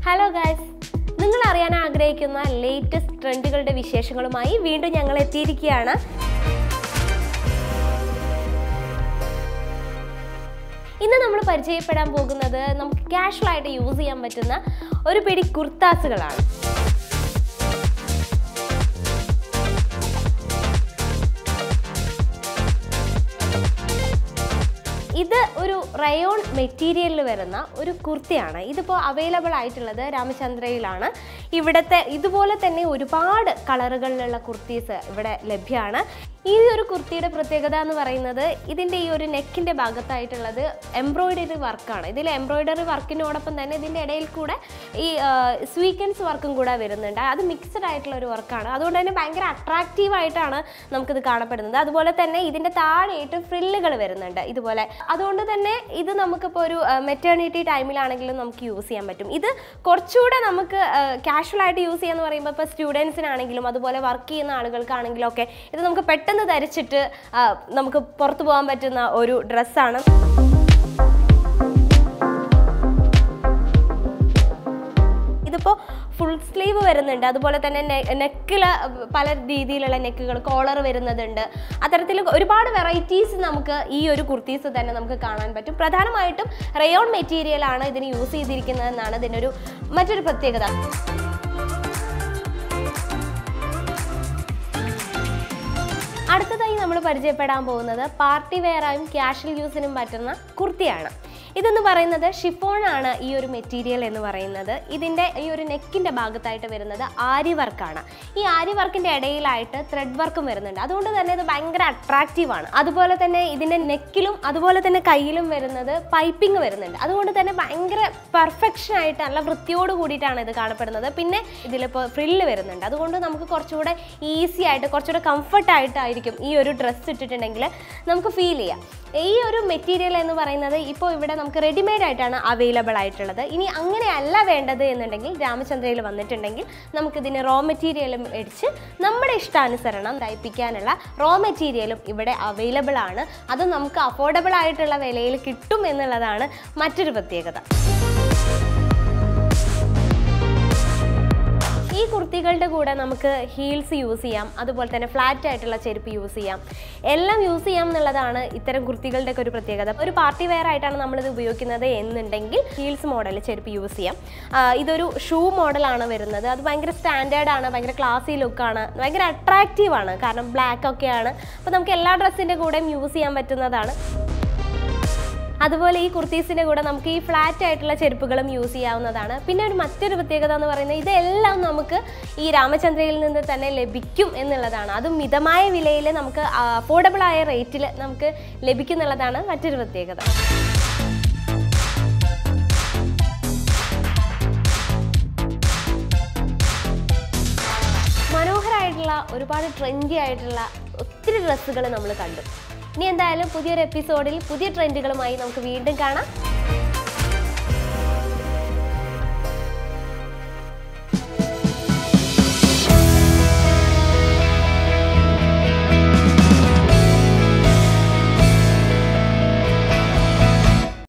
hello guys നിങ്ങൾ അറിയാൻ ആഗ്രഹിക്കുന്ന ലേറ്റസ്റ്റ് ട്രെൻഡുകളുടെ വിശേഷങ്ങളുമായി വീണ്ടും ഞങ്ങൾ എത്തിയിരിക്കുകയാണ് ഇന്ന് നമ്മൾ പരിചയപ്പെടാൻ പോകുന്നത് നമുക്ക് casual ആയിട്ട് യൂസ് ചെയ്യാൻ പറ്റുന്ന ഒരു പിടി കുർത്താസുകളാണ് ഇത് ഒരു റയോൺ മെറ്റീരിയലിൽ വരുന്ന ഒരു കുർത്തിയാണ് ഇതിപ്പോൾ അവൈലബിൾ ആയിട്ടുള്ളത് രാമചന്ദ്രയിലാണ് ഇവിടുത്തെ ഇതുപോലെ തന്നെ ഒരുപാട് കളറുകളിലുള്ള കുർത്തീസ് ഇവിടെ ലഭ്യമാണ് ഈ ഒരു കുർത്തിയുടെ പ്രത്യേകത എന്ന് പറയുന്നത് ഇതിൻ്റെ ഈ ഒരു നെക്കിൻ്റെ ഭാഗത്തായിട്ടുള്ളത് എംബ്രോയിഡറി വർക്കാണ് ഇതിൽ എംബ്രോയിഡറി വർക്കിനോടൊപ്പം തന്നെ ഇതിൻ്റെ ഇടയിൽ കൂടെ ഈ സ്വീക്കൻസ് വർക്കും കൂടെ വരുന്നുണ്ട് അത് മിക്സഡ് ആയിട്ടുള്ള ഒരു വർക്കാണ് അതുകൊണ്ട് തന്നെ ഭയങ്കര അട്രാക്റ്റീവ് ആയിട്ടാണ് നമുക്കിത് കാണപ്പെടുന്നത് അതുപോലെ തന്നെ ഇതിൻ്റെ താഴെയായിട്ട് ഫ്രില്ലുകൾ വരുന്നുണ്ട് ഇതുപോലെ അതുകൊണ്ട് തന്നെ ഇത് നമുക്കിപ്പോൾ ഒരു മെറ്റേണിറ്റി ടൈമിലാണെങ്കിലും നമുക്ക് യൂസ് ചെയ്യാൻ പറ്റും ഇത് കുറച്ചുകൂടെ നമുക്ക് കാഷ്വൽ ആയിട്ട് യൂസ് ചെയ്യാന്ന് പറയുമ്പോൾ ഇപ്പോൾ സ്റ്റുഡൻസിനാണെങ്കിലും അതുപോലെ വർക്ക് ചെയ്യുന്ന ആളുകൾക്കാണെങ്കിലും ഒക്കെ ഇത് നമുക്ക് പെട്ടെന്ന് ധരിച്ചിട്ട് ആ, നമുക്ക് പുറത്തു പോകാൻ പറ്റുന്ന ഒരു ഡ്രസ്സാണ് ഇതിപ്പോൾ ഫുൾ സ്ലീവ് വരുന്നുണ്ട് അതുപോലെ തന്നെ നെക്കിൽ പല രീതിയിലുള്ള നെക്കുകൾ കോളർ വരുന്നതുണ്ട് അത്തരത്തിൽ ഒരുപാട് വെറൈറ്റീസ് നമുക്ക് ഈ ഒരു കുർത്തീസ് തന്നെ നമുക്ക് കാണാൻ പറ്റും പ്രധാനമായിട്ടും റയോൺ മെറ്റീരിയൽ ആണ് ഇതിന് യൂസ് ചെയ്തിരിക്കുന്നതെന്നാണ് ഇതിനൊരു മറ്റൊരു പ്രത്യേകത അടുത്തതായി നമ്മൾ പരിചയപ്പെടാൻ പോകുന്നത് പാർട്ടി വെയറായും ക്യാഷ്വൽ യൂസിനും പറ്റുന്ന കുർത്തിയാണ് ഇതെന്ന് പറയുന്നത് ഷിഫോൺ ആണ് ഈ ഒരു മെറ്റീരിയൽ എന്ന് പറയുന്നത് ഇതിൻ്റെ ഈ ഒരു നെക്കിൻ്റെ ഭാഗത്തായിട്ട് വരുന്നത് ആരി വർക്കാണ് ഈ ആരി വർക്കിൻ്റെ ഇടയിലായിട്ട് ത്രെഡ് വർക്കും വരുന്നുണ്ട് അതുകൊണ്ട് തന്നെ ഇത് ഭയങ്കര അട്രാക്റ്റീവ് ആണ് അതുപോലെ തന്നെ ഇതിൻ്റെ നെക്കിലും അതുപോലെ തന്നെ കയ്യിലും വരുന്നത് പൈപ്പിംഗ് വരുന്നുണ്ട് അതുകൊണ്ട് തന്നെ ഭയങ്കര പെർഫെക്ഷൻ ആയിട്ട് നല്ല വൃത്തിയോട് കൂടിയിട്ടാണ് ഇത് കാണപ്പെടുന്നത് പിന്നെ ഇതിലിപ്പോൾ ഫ്രില്ല് വരുന്നുണ്ട് അതുകൊണ്ട് നമുക്ക് കുറച്ചുകൂടെ ഈസി ആയിട്ട് കുറച്ചുകൂടെ കംഫർട്ട് ആയിട്ടായിരിക്കും ഈ ഒരു ഡ്രസ്സ് ഇട്ടിട്ടുണ്ടെങ്കിൽ നമുക്ക് ഫീൽ ചെയ്യാം ഈ ഒരു മെറ്റീരിയൽ എന്ന് പറയുന്നത് ഇപ്പോൾ ഇവിടെ നമുക്ക് റെഡിമെയ്ഡ് ആയിട്ടാണ് അവൈലബിൾ ആയിട്ടുള്ളത് ഇനി അങ്ങനെയല്ല വേണ്ടത് എന്നുണ്ടെങ്കിൽ രാമചന്ദ്രയിൽ വന്നിട്ടുണ്ടെങ്കിൽ നമുക്കിതിന് റോ മെറ്റീരിയലും മേടിച്ച് നമ്മുടെ ഇഷ്ടാനുസരണം തയ്പ്പിക്കാനുള്ള റോ മെറ്റീരിയലും ഇവിടെ അവൈലബിൾ ആണ് അത് നമുക്ക് അഫോർഡബിൾ ആയിട്ടുള്ള വിലയിൽ കിട്ടും എന്നുള്ളതാണ് മറ്റൊരു പ്രത്യേകത ഈ കുർത്തികളുടെ കൂടെ നമുക്ക് ഹീൽസ് യൂസ് ചെയ്യാം അതുപോലെ തന്നെ ഫ്ലാറ്റ് ആയിട്ടുള്ള ചെരുപ്പ് യൂസ് ചെയ്യാം എല്ലാം യൂസ് ചെയ്യാം എന്നുള്ളതാണ് ഇത്തരം കുർത്തികളുടെ ഒക്കെ ഒരു പ്രത്യേകത ഒരു പാർട്ടി വെയർ ആയിട്ടാണ് നമ്മളിത് ഉപയോഗിക്കുന്നത് എന്നുണ്ടെങ്കിൽ ഹീൽസ് മോഡൽ ചെരുപ്പ് യൂസ് ചെയ്യാം ആ, ഇതൊരു ഷൂ മോഡലാണ് വരുന്നത് അത് ഭയങ്കര സ്റ്റാൻഡേർഡ് ആണ് ഭയങ്കര ക്ലാസി ലുക്കാണ് ഭയങ്കര അട്രാക്റ്റീവ് ആണ് കാരണം ബ്ലാക്ക് ഒക്കെയാണ് അപ്പോൾ നമുക്ക് എല്ലാ ഡ്രസ്സിൻ്റെ കൂടെയും യൂസ് ചെയ്യാൻ പറ്റുന്നതാണ് അതുപോലെ ഈ കുർത്തീസിൻ്റെ കൂടെ നമുക്ക് ഈ ഫ്ലാറ്റ് ആയിട്ടുള്ള ചെരുപ്പുകളും യൂസ് ചെയ്യാവുന്നതാണ് പിന്നെ ഒരു മറ്റൊരു പ്രത്യേകത എന്ന് പറയുന്നത് ഇതെല്ലാം നമുക്ക് ഈ രാമചന്ദ്രയിൽ നിന്ന് തന്നെ ലഭിക്കും എന്നുള്ളതാണ് അതും മിതമായ വിലയിൽ നമുക്ക് അഫോർഡബിൾ ആയ റേറ്റിൽ നമുക്ക് ലഭിക്കും എന്നുള്ളതാണ് മറ്റൊരു പ്രത്യേകത മനോഹരമായിട്ടുള്ള ഒരുപാട് ട്രെൻഡി ആയിട്ടുള്ള ഒത്തിരി ഡ്രസ്സുകൾ നമ്മൾ കണ്ടു ഇനി എന്തായാലും പുതിയൊരു എപ്പിസോഡിൽ പുതിയ ട്രെൻഡുകളുമായി നമുക്ക് വീണ്ടും കാണാം